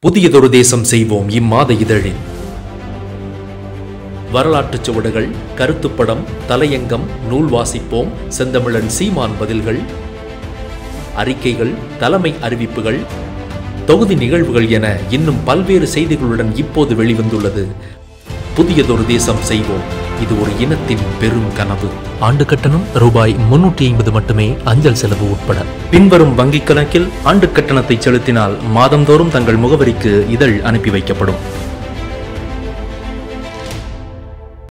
புதியதொரு தேசம் செய்வோம் இம்மாத இதழில் வரலாற்றுச் சுவடுகள் கருத்துப்படம் தலையங்கம் நூல் வாசிப்போம் செந்தமிழன் சீமான் பதில்கள் அறிக்கைகள் தலைமை அறிவிப்புகள் தொகுதி நிகழ்வுகள் என இன்னும் பல்வேறு செய்திகளுடன் இப்போது வெளிவந்துள்ளது புதியதொரு தேசம் செய்வோம் இது ஒரு இனத்தின் பெரும் கனவு ஆண்டு கட்டணம் ரூபாய் முன்னூற்றி ஐம்பது மட்டுமே அஞ்சல் செலவு உட்பட பின்வரும் வங்கிக் கணக்கில் ஆண்டு கட்டணத்தை செலுத்தினால் மாதந்தோறும் தங்கள் முகவரிக்கு இதழ் அனுப்பி வைக்கப்படும்